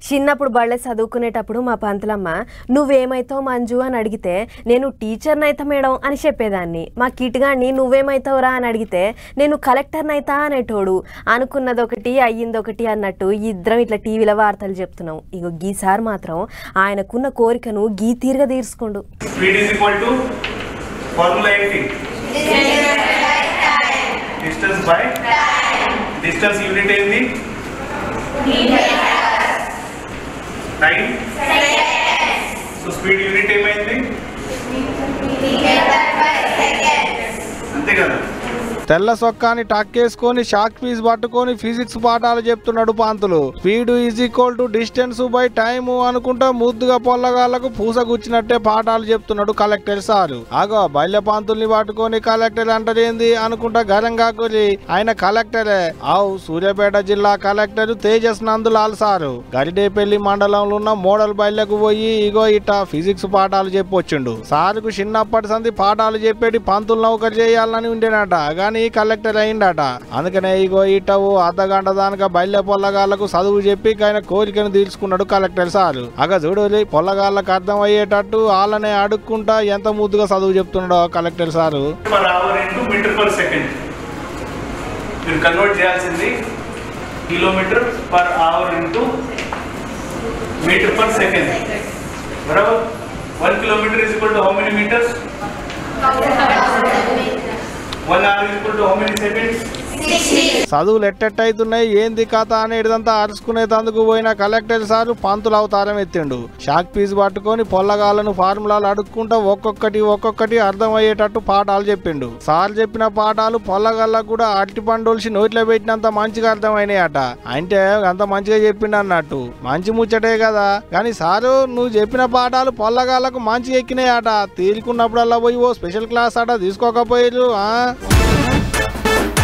చిన్నప్పుడు బళ్ళే చదువుకునేటప్పుడు మా పంతులమ్మ నువ్వేమైతావు మంజు అని అడిగితే నేను టీచర్ని అయితే మేడం అని చెప్పేదాన్ని మా కిట్గాన్ని నువ్వేమైతావురా అని అడిగితే నేను కలెక్టర్ని అయితా అనేటోడు అనుకున్నది ఒకటి అయ్యింది ఒకటి అన్నట్టు ఇద్దరం ఇట్లా టీవీలో వార్తలు చెప్తున్నాం ఇగో గీసారి మాత్రం ఆయనకున్న కోరికను గీ తీరుగా తీర్చుకోండు speed is equal to formula ఏంటి డిస్టెన్స్ బై డిస్టెన్స్ యూనిట్ ఏంది టైం సో స్పీడ్ యూనిట్ ఏమైంది అంతే కదా తెల్ల సొక్కాని టక్కేసుకొని షాక్ పీస్ పట్టుకొని ఫిజిక్స్ పాఠాలు చెప్తున్నాడు పాంతులు speed is equal to distance by time అనుకుంటా ముద్దుగా పొల్లగాళ్లకు పూస గుచ్చినట్టే పాఠాలు చెప్తున్నాడు కలెక్టర్ సారు ఆగో బల్య పాంతుల్ని పట్టుకొని కలెక్టర్ అంటదేంది అనుకుంటా గరంగా కొలి ఆయన కలెక్టరే ఆవు సూర్యాపేట జిల్లా కలెక్టర్ తేజస్ నందులాల్ సారు గరిడేపల్లి మండలంలో ఉన్న మోడల్ బయలకు పోయి ఇగో ఇట్ట ఫిజిక్స్ పాఠాలు చెప్పొచ్చిండు సారుకు చిన్నప్పటి సంది పాఠాలు చెప్పేటి పంతులు నౌకరు చేయాలని ఉండేనట గాని కలెక్టర్ అయిందట అందుకనే ఇగో ఇట్టవు అర్ధ గంట దానిక బయలు పొల్లగాళ్లకు చదువు చెప్పి ఆయన కోరికను తీర్చుకున్నాడు కలెక్టర్ సారు అగ చూడు పొల్లగాళ్ళకు అర్థం అయ్యేటట్టు వాళ్ళనే అడుక్కుంటా ఎంత ముద్దుగా చదువు చెప్తున్నాడో collector sir per hour into metre per second మీరు కన్వర్ట్ చేయాల్సింది kilometre per hour into metre per second బరాబర్ one kilometre is equal to how many metres one hour is equal to how many seconds చదువులు ఎట్టెట్టయితున్నాయి ఏంది కథ అనేటిదంతా అరుచుకునేందుకు పోయిన collector sir పంతులు అవతారం ఎత్తిండు shock piece పట్టుకొని పొల్లగాళ్ళను ఫార్ములాలు అడుక్కుంటా ఒక్కొక్కటి ఒక్కొక్కటి అర్థమయ్యేటట్టు పాఠాలు చెప్పిండు సార్ చెప్పిన పాఠాలు పొల్లగాళ్ళకు కూడా అట్టి పండుల్సి నోట్లో పెట్టినంత మంచిగా అర్థమైనాయట అంటే అంత మంచిగా చెప్పిండు అన్నట్టు మంచి ముచ్చటే కదా కానీ సారు నువ్వు చెప్పిన పాఠాలు పొల్లగాళ్ళకు మంచిగా ఎక్కినాయట తీరుకున్నప్పుడల్లా పోయి ఓ స్పెషల్ క్లాస్ అట తీసుకోకపోయారు ఆ